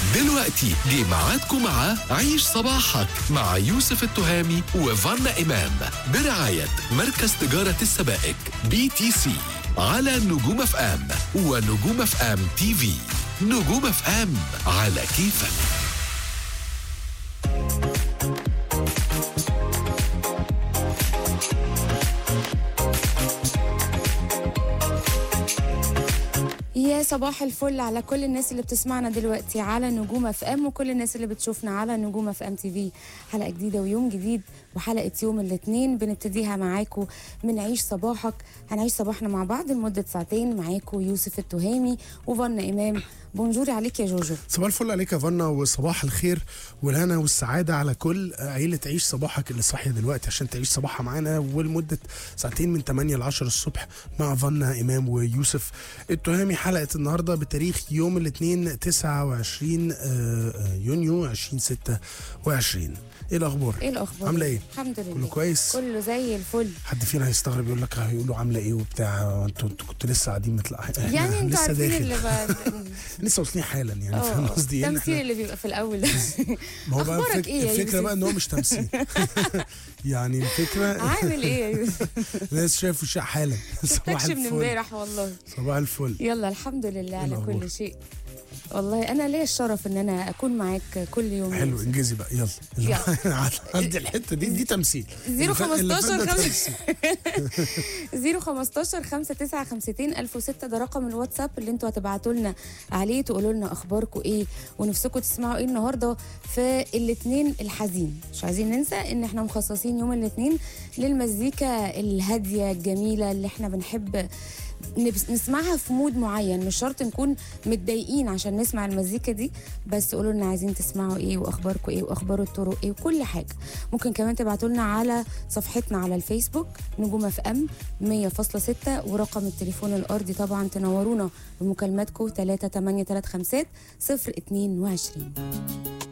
دلوقتي جه ميعادكم مع عيش صباحك مع يوسف التهامي وفانا إمام برعاية مركز تجارة السبائك بي تي سي على نجوم اف ام ونجوم اف ام تي في نجوم اف ام على كيفك يا صباح الفل على كل الناس اللي بتسمعنا دلوقتي على نجوم اف ام وكل الناس اللي بتشوفنا على نجوم اف ام تي في حلقه جديده ويوم جديد وحلقه يوم الاثنين بنبتديها معاكم من عيش صباحك هنعيش صباحنا مع بعض لمده ساعتين معاكم يوسف التهامي وفنا امام بونجور عليك يا جوجو صباح الفل عليك يا فنا وصباح الخير والهنا والسعادة على كل عيلة عيش صباحك اللي صاحية دلوقتي عشان تعيش صباحها معانا ولمدة ساعتين من 8 ل 10 الصبح مع فنا إمام ويوسف التهامي حلقة النهاردة بتاريخ يوم الاثنين 29 آه، يونيو 2026 ايه الأخبار؟ ايه الاخبار عاملة ايه؟ الحمد لله كله كويس؟ كله زي الفل حد فينا هيستغرب يقول لك هيقولوا عاملة ايه وبتاع انتوا انتوا كنتوا لسه قاعدين متلا يعني انتوا لسه عارفين داخل اللي بقى لسه واصلين حالا يعني فاهم اه قصدي ايه؟ إن التمثيل إحنا- اللي بيبقى في الاول ده ما هو بقى أخبارك الفك... إيه يا الفكره يوسف؟ بقى ان هو مش تمثيل يعني الفكره عامل ايه يا يوسف الناس شايف وشها حالا صباح شفتكش من الفل امبارح والله صباح الفل يلا الحمد لله على الأخبار؟ كل شيء والله انا ليا الشرف ان انا اكون معاك كل يوم يا حلو يوسف. انجزي بقى يلا يلا عدي الحته دي دي تمثيل زيرو اللي فات- اللي فات ده 15 تمثيل. 015 59 1006 ده رقم الواتساب اللي انتوا هتبعتوا لنا عليه تقولوا لنا اخباركم ايه ونفسكم تسمعوا ايه النهارده في الاثنين الحزين مش عايزين ننسى ان احنا مخصصين يوم الاثنين للمزيكا الهاديه الجميله اللي احنا بنحب نبس- نسمعها في مود معين مش شرط نكون متضايقين عشان نسمع المزيكا دي بس قولوا لنا عايزين تسمعوا ايه واخباركم ايه واخبار الطرق ايه وكل حاجه ممكن كمان تبعتوا لنا على صفحتنا على الفيسبوك نجوم اف ام 100.6 ورقم التليفون الارضي طبعا تنورونا بمكالماتكم 3 8 3 5 0 22